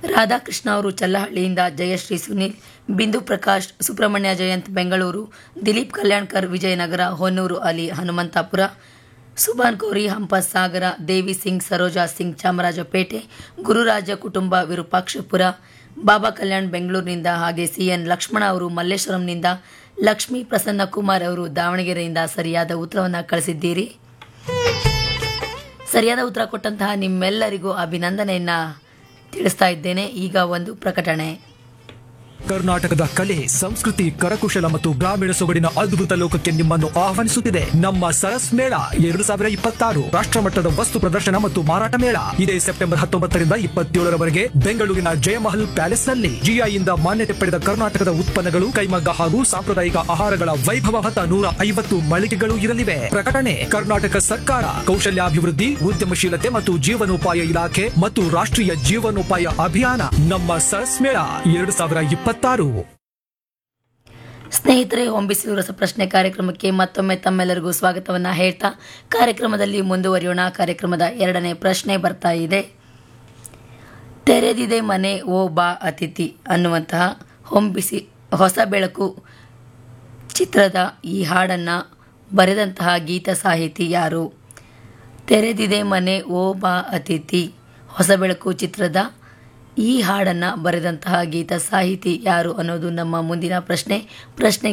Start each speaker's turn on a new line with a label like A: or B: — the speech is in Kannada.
A: ರಾಧಾಕೃಷ್ಣ ಅವರು ಚಲ್ಲಹಳ್ಳಿಯಿಂದ ಜಯಶ್ರೀ ಸುನೀಲ್ ಬಿಂದು ಪ್ರಕಾಶ್ ಸುಬ್ರಹ್ಮಣ್ಯ ಜಯಂತ್ ಬೆಂಗಳೂರು ದಿಲೀಪ್ ಕಲ್ಯಾಣ್ಕರ್ ವಿಜಯನಗರ ಹೊನ್ನೂರು ಅಲಿ ಹನುಮಂತಾಪುರ ಸುಭಾನ್ ಕೋರಿ ಹಂಪಸ್ ಸಾಗರ ದೇವಿ ಸಿಂಗ್ ಸರೋಜಾ ಸಿಂಗ್ ಚಾಮರಾಜಪೇಟೆ ಗುರುರಾಜ ಕುಟುಂಬ ವಿರೂಪಾಕ್ಷಪುರ ಬಾಬಾ ಕಲ್ಯಾಣ್ ಬೆಂಗಳೂರಿನಿಂದ ಹಾಗೆ ಸಿಎನ್ ಲಕ್ಷ್ಮಣ ಅವರು ಮಲ್ಲೇಶ್ವರಂನಿಂದ ಲಕ್ಷ್ಮೀ ಪ್ರಸನ್ನ ಕುಮಾರ್ ಅವರು ದಾವಣಗೆರೆಯಿಂದ ಸರಿಯಾದ ಉತ್ತರವನ್ನು ಕಳಿಸಿದ್ದೀರಿ ಸರಿಯಾದ ಉತ್ತರ ಕೊಟ್ಟಂತಹ ನಿಮ್ಮೆಲ್ಲರಿಗೂ ಅಭಿನಂದನೆಯನ್ನ ತಿಳಿಸ್ತಾ ಇದ್ದೇನೆ ಈಗ ಒಂದು ಪ್ರಕಟಣೆ
B: ಕರ್ನಾಟಕದ ಕಲೆ ಸಂಸ್ಕೃತಿ ಕರಕುಶಲ ಮತ್ತು ಗ್ರಾಮೀಣ ಸೊಗಡಿನ ಅದ್ಭುತ ಲೋಕಕ್ಕೆ ನಿಮ್ಮನ್ನು ಆಹ್ವಾನಿಸುತ್ತಿದೆ ನಮ್ಮ ಸರಸ್ ಮೇಳ ಎರಡು ಸಾವಿರ ಇಪ್ಪತ್ತಾರು ರಾಷ್ಟ್ರಮಟ್ಟದ ವಸ್ತು ಪ್ರದರ್ಶನ ಮತ್ತು ಮಾರಾಟ ಮೇಳ ಇದೇ ಸೆಪ್ಟೆಂಬರ್ ಹತ್ತೊಂಬತ್ತರಿಂದ ಇಪ್ಪತ್ತೇಳರವರೆಗೆ ಬೆಂಗಳೂರಿನ ಜಯಮಹಲ್ ಪ್ಯಾಲೇಸ್ ನಲ್ಲಿ ಜಿಐಯಿಂದ ಮಾನ್ಯತೆ ಪಡೆದ ಕರ್ನಾಟಕದ ಉತ್ಪನ್ನಗಳು ಕೈಮಗ್ಗ ಹಾಗೂ ಸಾಂಪ್ರದಾಯಿಕ ಆಹಾರಗಳ ವೈಭವ ಹೊತ್ತ ನೂರ ಐವತ್ತು ಮಳಿಗೆಗಳು ಇರಲಿವೆ ಪ್ರಕಟಣೆ ಕರ್ನಾಟಕ ಸರ್ಕಾರ ಕೌಶಲ್ಯಾಭಿವೃದ್ಧಿ ಉದ್ಯಮಶೀಲತೆ ಮತ್ತು ಜೀವನೋಪಾಯ ಇಲಾಖೆ ಮತ್ತು ರಾಷ್ಟ್ರೀಯ ಜೀವನೋಪಾಯ ಅಭಿಯಾನ ನಮ್ಮ ಸರಸ್ ಮೇಳ ಎರಡು ಸಾವಿರ ಇಪ್ಪತ್ತಾರು
A: ಸ್ನೇಹಿತರೆ ಹೊಂಬಿಸಿಲು ರಸಪ್ರಶ್ನೆ ಕಾರ್ಯಕ್ರಮಕ್ಕೆ ಮತ್ತೊಮ್ಮೆ ತಮ್ಮೆಲ್ಲರಿಗೂ ಸ್ವಾಗತವನ್ನು ಹೇಳ್ತಾ ಕಾರ್ಯಕ್ರಮದಲ್ಲಿ ಮುಂದುವರಿಯೋಣ ಕಾರ್ಯಕ್ರಮದ ಎರಡನೇ ಪ್ರಶ್ನೆ ಬರ್ತಾ ಇದೆ ತೆರೆದಿದೆ ಮನೆ ಓ ಬಾ ಅತಿಥಿ ಅನ್ನುವಂತಹ ಹೊಂಬಿಸಿ ಹೊಸ ಬೆಳಕು ಚಿತ್ರದ ಈ ಹಾಡನ್ನು ಬರೆದಂತಹ ಗೀತ ಸಾಹಿತಿ ಯಾರು ತೆರೆದಿದೆ ಮನೆ ಓ ಬಾ ಅತಿಥಿ ಹೊಸ ಬೆಳಕು ಚಿತ್ರದ ಈ ಹಾಡನ್ನು ಬರೆದಂತಹ ಗೀತ ಸಾಹಿತಿ ಯಾರು ಅನ್ನೋದು ನಮ್ಮ ಮುಂದಿನ ಪ್ರಶ್ನೆ ಪ್ರಶ್ನೆ